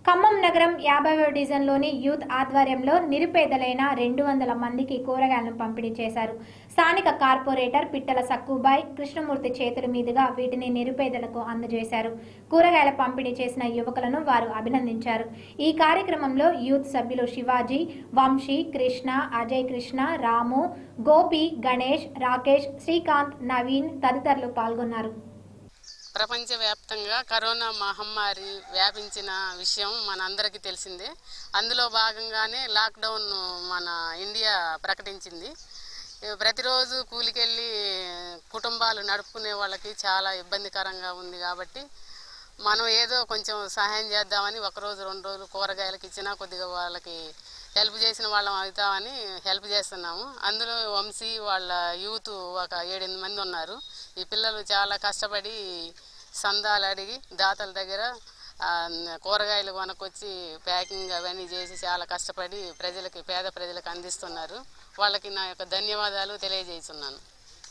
ఖమ్మం నగరం యాభైవ డివిజన్లోని యూత్ ఆధ్వర్యంలో నిరుపేదలైన రెండు వందల మందికి కూరగాయలను పంపిణీ చేశారు స్థానిక కార్పొరేటర్ పిట్టల సక్కుబాయ్ కృష్ణమూర్తి చేతుల మీదుగా వీటిని నిరుపేదలకు అందజేశారు కూరగాయల పంపిణీ చేసిన యువకులను వారు అభినందించారు ఈ కార్యక్రమంలో యూత్ సభ్యులు శివాజీ వంశీ కృష్ణ అజయ్ కృష్ణ రాము గోపి గణేష్ రాకేష్ శ్రీకాంత్ నవీన్ తదితరులు పాల్గొన్నారు ప్రపంచవ్యాప్తంగా కరోనా మహమ్మారి వ్యాపించిన విషయం మనందరికీ తెలిసిందే అందులో భాగంగానే లాక్డౌన్ మన ఇండియా ప్రకటించింది ఇక ప్రతిరోజు కూలికెళ్ళి కుటుంబాలు నడుపుకునే వాళ్ళకి చాలా ఇబ్బందికరంగా ఉంది కాబట్టి మనం ఏదో కొంచెం సహాయం చేద్దామని ఒకరోజు రెండు రోజులు కూరగాయలకి ఇచ్చినా కొద్దిగా వాళ్ళకి హెల్ప్ చేసిన వాళ్ళం అవుతామని హెల్ప్ చేస్తున్నాము అందులో వంశీ వాళ్ళ యూత్ ఒక ఏడెనిమిది మంది ఉన్నారు ఈ పిల్లలు చాలా కష్టపడి సందాలు అడిగి దాతల దగ్గర ఆ, కూరగాయలు కొనుక్కొచ్చి ప్యాకింగ్ అవన్నీ చేసి చాలా కష్టపడి ప్రజలకి పేద ప్రజలకు అందిస్తున్నారు వాళ్ళకి నా యొక్క ధన్యవాదాలు తెలియజేస్తున్నాను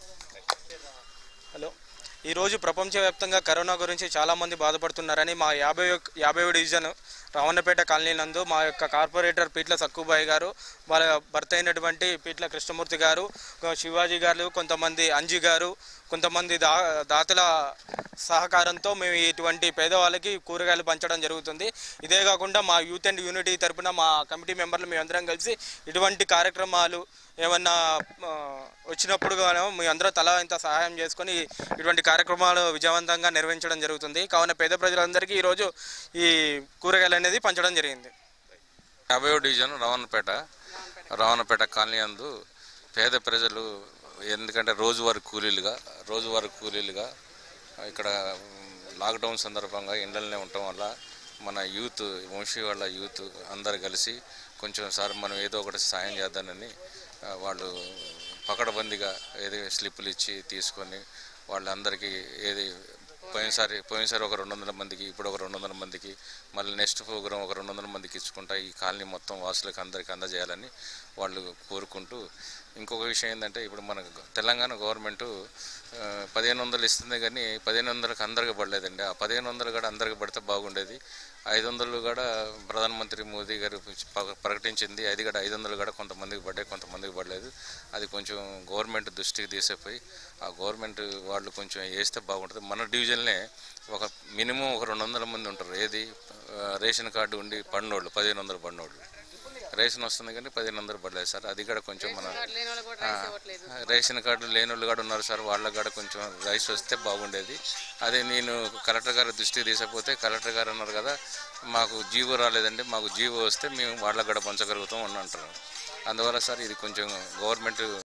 హలో ఈరోజు ప్రపంచవ్యాప్తంగా కరోనా గురించి చాలామంది బాధపడుతున్నారని మా యాభై యాభై డివిజన్ రావణపేట కాలనీ నందు మా యొక్క కార్పొరేటర్ పీట్ల సక్కుబాయి గారు వాళ్ళ భర్త అయినటువంటి పీట్ల కృష్ణమూర్తి గారు శివాజీ గారు కొంతమంది అంజి గారు కొంతమంది దా దాతల సహకారంతో మేము ఇటువంటి పేదవాళ్ళకి కూరగాయలు పంచడం జరుగుతుంది ఇదే కాకుండా మా యూత్ అండ్ యూనిటీ తరపున మా కమిటీ మెంబర్లు మేమందరం కలిసి ఇటువంటి కార్యక్రమాలు ఏమన్నా ఆ, వచ్చినప్పుడు గాను మీ అందరూ తలా ఇంత సహాయం చేసుకొని ఇటువంటి కార్యక్రమాలు విజయవంతంగా నిర్వహించడం జరుగుతుంది కావున పేద ప్రజలందరికీ ఈరోజు ఈ కూరగాయలు అనేది పంచడం జరిగింది యాభైవ డివిజన్ రావణపేట రావణపేట కాలనీ అందు పేద ప్రజలు ఎందుకంటే రోజువారీ కూలీలుగా రోజువారీ కూలీలుగా ఇక్కడ లాక్డౌన్ సందర్భంగా ఎండలనే ఉండటం వల్ల మన యూత్ వంశీ వాళ్ళ యూత్ అందరు కలిసి కొంచెం సార్ మనం ఏదో ఒకటి సాయం చేద్దానని ఆ, వాళ్ళు పకడబందిగా ఏది స్లిప్పులు ఇచ్చి తీసుకొని వాళ్ళందరికీ ఏది పోయినసారి పోయినసారి ఒక రెండు వందల మందికి ఇప్పుడు ఒక రెండు వందల మందికి మళ్ళీ నెక్స్ట్ ప్రోగ్రామ్ ఒక రెండు వందల మందికి ఇచ్చుకుంటా ఈ కాలనీ మొత్తం వాసులకు అందరికీ అందజేయాలని వాళ్ళు కోరుకుంటూ ఇంకొక విషయం ఏంటంటే ఇప్పుడు మన తెలంగాణ గవర్నమెంట్ పదిహేను వందలు ఇస్తుంది కానీ పదిహేను వందలకు అందరికి పడలేదండి ఆ పదిహేను వందలు కూడా అందరికి పడితే బాగుండేది ఐదు వందలు కూడా ప్రధానమంత్రి మోదీ గారు ప- ప్రకటించింది అది కూడా ఐదు వందలు కూడా కొంతమందికి పడ్డాయి కొంతమందికి పడలేదు అది కొంచెం గవర్నమెంట్ దృష్టికి తీసేపోయి ఆ గవర్నమెంట్ వాళ్ళు కొంచెం వేస్తే బాగుంటుంది మన డివిజన్లే ఒక మినిమం ఒక రెండు వందల మంది ఉంటారు ఏది ఆ, రేషన్ కార్డు ఉండి పడినోళ్ళు పదిహేను వందలు పడినోళ్ళు రేషన్ వస్తుంది కానీ పదిహేను వందలు పడలేదు సార్ అది కూడా కొంచెం మన లేని వాళ్ళు కూడా రైస్ ఇవ్వట్లేదు రేషన్ కార్డు లేని వాళ్ళు కూడా ఉన్నారు సార్ వాళ్ళకి కూడా కొంచెం రైస్ వస్తే బాగుండేది అదే నేను కలెక్టర్ గారి దృష్టికి తీసకపోతే కలెక్టర్ గారు అన్నారు కదా మాకు జీవో రాలేదండి మాకు జీవో వస్తే మేము వాళ్ళకి కూడా పంచగలుగుతాం అని అంటారు అందువల్ల సార్ ఇది కొంచెం గవర్నమెంట్